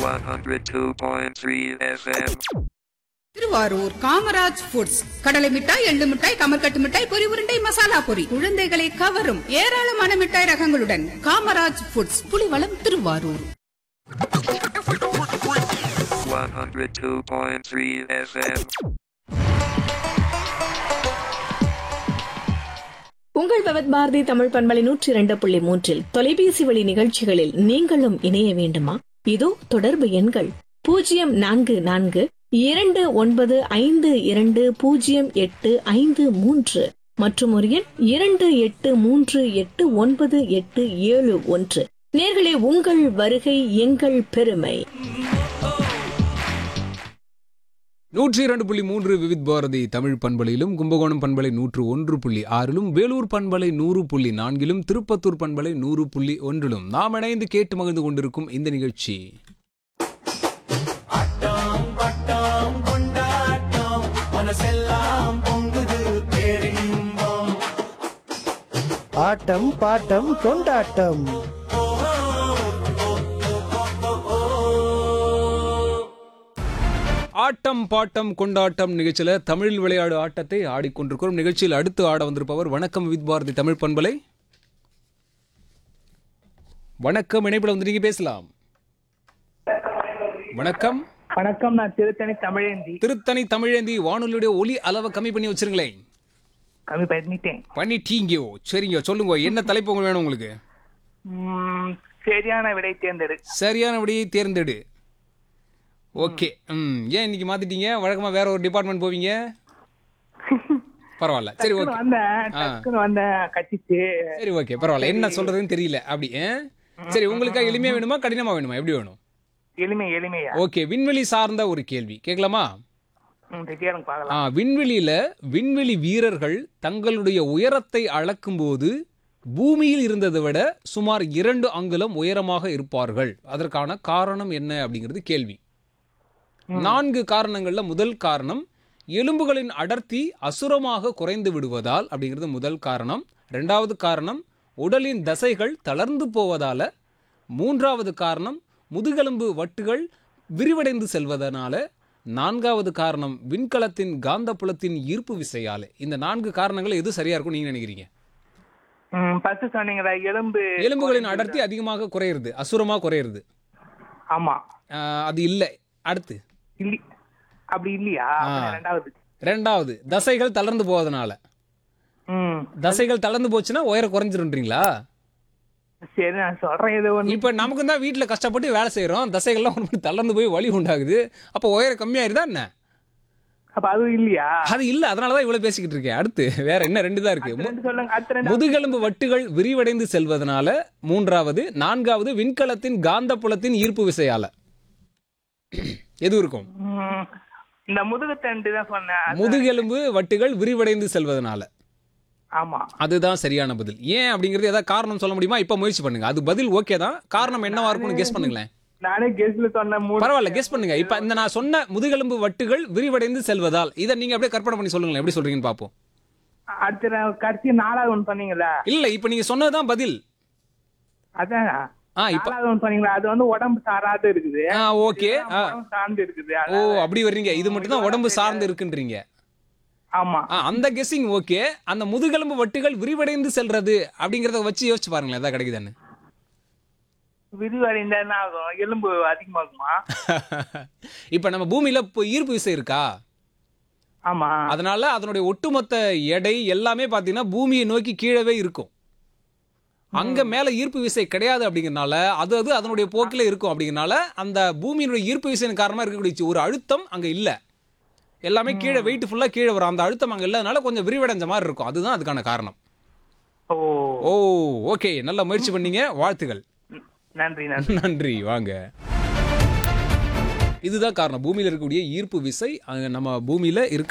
102.3 FM. Thiruvarur Kamaraj foods கடலை மிட்டாய் எள்ளு மிட்டாய் கமர்கட்டு மிட்டாய் பொரி உருண்டை மசாலா பொரி குழந்தைகளை கவரும் ஏராளமான மிட்டாய் ரகங்களுடன் காமராஜ் ஃபுட்ஸ் புலிவளம் திருவாரூர் 102.3 FM. உங்கள் பவத் பாரதி தமிழ் பண்பலை நூற்றி இரண்டு புள்ளி மூன்றில் தொலைபேசி வழி நிகழ்ச்சிகளில் நீங்களும் இணைய வேண்டுமா இதோ தொடர்பு எண்கள் பூஜ்ஜியம் நான்கு நான்கு இரண்டு ஒன்பது ஐந்து இரண்டு பூஜ்ஜியம் எட்டு ஐந்து மூன்று மற்றும் ஒரு எண் இரண்டு எட்டு மூன்று எட்டு ஒன்பது எட்டு ஏழு ஒன்று நேர்களே உங்கள் வருகை எங்கள் பெருமை நூற்றி இரண்டு புள்ளி மூன்று விவித் பாரதி தமிழ் பண்பலையிலும் கும்பகோணம் பண்பலை நூற்று ஒன்று புள்ளி ஆறிலும் வேலூர் பண்பலை நூறு புள்ளி நான்கிலும் திருப்பத்தூர் பண்பலை நூறு புள்ளி ஒன்றிலும் நாம் இணைந்து கேட்டு மகிழ்ந்து கொண்டிருக்கும் இந்த நிகழ்ச்சி ஆட்டம் பாட்டம் கொண்டாட்டம் ஆட்டம் பாட்டம் கொண்டாட்டம் நிகழ்ச்சியில தமிழில் விளையாடு ஆட்டத்தை ஆடிக்கொண்டிருக்கிறோம் நிகழ்ச்சியில் அடுத்து ஆட வந்திருப்பவர் வணக்கம் வித் பாரதி தமிழ் பண்பலை வணக்கம் இணைப்பில் வந்து நீங்க பேசலாம் வணக்கம் வணக்கம் நான் திருத்தணி தமிழேந்தி திருத்தணி தமிழேந்தி வானொலியுடைய ஒலி அளவை கம்மி பண்ணி வச்சிருங்களேன் கம்மி பண்ணிட்டேன் பண்ணிட்டீங்கோ சரிங்க சொல்லுங்க என்ன தலைப்பு உங்களுக்கு வேணும் உங்களுக்கு உம், சரியான விடை தேர்ந்தெடு சரியான விடையை தேர்ந்தெடு ஓகே ம் ஏன் இன்னைக்கு மாத்திட்டீங்க வழக்கமா வேற ஒரு டிபார்ட்மெண்ட் போவீங்க பரவாயில்ல சரி டக்குனு ஓகே வந்தேன் ஆ. டக்குனு வந்தேன் கட்டிச்சு சரி ஓகே பரவாயில்ல என்ன சொல்றதுன்னு தெரியல அப்படி ஆ? சரி உங்களுக்கு எளிமையா வேணுமா கடினமா வேணுமா எப்படி வேணும் எளிமை எளிமையா ஓகே விண்வெளி சார்ந்த ஒரு கேள்வி கேட்கலாமா ம், சரி, கேளுங்க ஆ பார்க்கலாம் விண்வெளியில விண்வெளி வீரர்கள் தங்களுடைய உயரத்தை அளக்கும்போது பூமியில் இருந்ததை விட சுமார் இரண்டு அங்குலம் உயரமாக இருப்பார்கள் அதற்கான காரணம் என்ன அப்படிங்கிறது கேள்வி நான்கு காரணங்கள்ல முதல் காரணம் எலும்புகளின் அடர்த்தி அசுரமாக குறைந்து விடுவதால் அப்படிங்கிறது முதல் காரணம் ரெண்டாவது காரணம் உடலின் தசைகள் தளர்ந்து போவதால மூன்றாவது காரணம் முதுகெலும்பு வட்டுகள் விரிவடைந்து செல்வதனால நான்காவது காரணம் விண்கலத்தின் காந்தப்புலத்தின் ஈர்ப்பு விசையாலே இந்த நான்கு காரணங்கள் எது சரியா இருக்கும் நீங்க நினைக்கிறீங்க ஃபர்ஸ்ட் சொன்னீங்களா எலும்பு எலும்புகளின் அடர்த்தி அதிகமாக குறையிறது அசுரமா குறையிறது ஆமா ஆஹ் அது இல்லை அடுத்து இல்லி அப்படி இல்லையா ஆ. அப்ப ரெண்டாவது ரெண்டாவது தசைகள் தளர்ந்து போவதனால ம் தசைகள் தளர்ந்து போச்சுன்னா உயரம் குறைஞ்சிருன்றீங்களா சரி நான் சொல்றேன் இது ஒண்ணு இப்ப நமக்கு தான் வீட்டுல கஷ்டப்பட்டு வேலை செய்யறோம் தசைகள்லாம் ஒரு மாதிரி தளர்ந்து போய் வலி உண்டாகுது அப்ப உயரம் கம்மியாயிருதா என்ன அப்ப அதுவும் இல்லையா அது இல்ல அதனாலதான் இவ்வளவு பேசிக்கிட்டு இருக்கேன் அடுத்து வேற என்ன ரெண்டு தான் இருக்கு அடுத்த ரெண்டு சொல்லுங்க அடுத்த ரெண்டு முதுகெலும்பு வட்டுகள் விரிவடைந்து செல்வதனால மூன்றாவது நான்காவது விண்கலத்தின் காந்தப்புலத்தின் ஈர்ப்பு விசையால எது இருக்கும் ம், இந்த முதுகுத்தண்டு தான் சொன்னேன் அது- முதுகெலும்பு வட்டுகள் விரிவடைந்து செல்வதனால ஆமா அதுதான் சரியான பதில் ஏன் அப்படிங்கிறது ஏதாவது காரணம் சொல்ல முடியுமா இப்ப முயற்சி பண்ணுங்க அது பதில் ஓகே தான் காரணம் என்னவா இருக்கும்னு கெஸ் பண்ணுங்களேன் நானே கெஸ்ட்ல சொன்ன மூணு பரவாயில்ல கெஸ் பண்ணுங்க இப்ப இந்த நான் சொன்ன முதுகெலும்பு வட்டுகள் விரிவடைந்து செல்வதால் இதை நீங்க அப்படியே கற்பனை பண்ணி சொல்லுங்களேன் எப்படி சொல்றீங்கன்னு பாப்போம் அடுத்த நான் கடைசி நாலாவது ஒன்று சொன்னீங்களா இல்ல இப்ப நீங்க சொன்னதுதான் பதில் அதான் ஆ இப்ப நாலாவது ஒன்று சொன்னீங்களா அது வந்து உடம்பு சாராது இருக்குது ஆ ஓகே ஆ உடம்பு சார்ந்து இருக்குது ஓ அதான் அப்படி வர்றீங்க இது மட்டும் தான் உடம்பு சார்ந்து இருக்குன்றீங்க ஆமா ஆ, அந்த கெஸ்ஸிங் ஓகே அந்த முதுகெலும்பு வட்டுகள் விரிவடைந்து செல்றது அப்படிங்கறத வச்சு யோசிச்சு பாருங்களேன் எதாவது கிடைக்குதான்னு விரிவடைந்தா என்ன ஆகும் எலும்பு அதிகமாகுமா இப்ப நம்ம பூமியில இப்போ ஈர்ப்பு விசை இருக்கா ஆமா அதனால அதனுடைய ஒட்டுமொத்த எடை எல்லாமே பாத்தீங்கன்னா பூமியை நோக்கி கீழவே இருக்கும் அங்க மேல ஈர்ப்பு விசை கிடையாது அப்படிங்கறனால அது அது அதனுடைய போக்கில இருக்கும் அப்படிங்கறனால அந்த பூமியினுடைய ஈர்ப்பு விசையின் காரணமா இருக்கக்கூடிய ஒரு அழுத்தம் அங்க இல்ல எல்லாமே கீழே வெயிட் ஃபுல்லா கீழே வரும் அந்த அழுத்தம் அங்க இல்லாதனால கொஞ்சம் விரிவடைஞ்ச மாதிரி இருக்கும் அதுதான் அதுக்கான காரணம் ஓ ஓ ஓகே நல்ல முயற்சி பண்ணீங்க வாழ்த்துகள் நன்றி நன்றி நன்றி வாங்க இதுதான் காரணம் பூமியில இருக்கக்கூடிய ஈர்ப்பு விசை அங்க நம்ம பூமியில இருக்க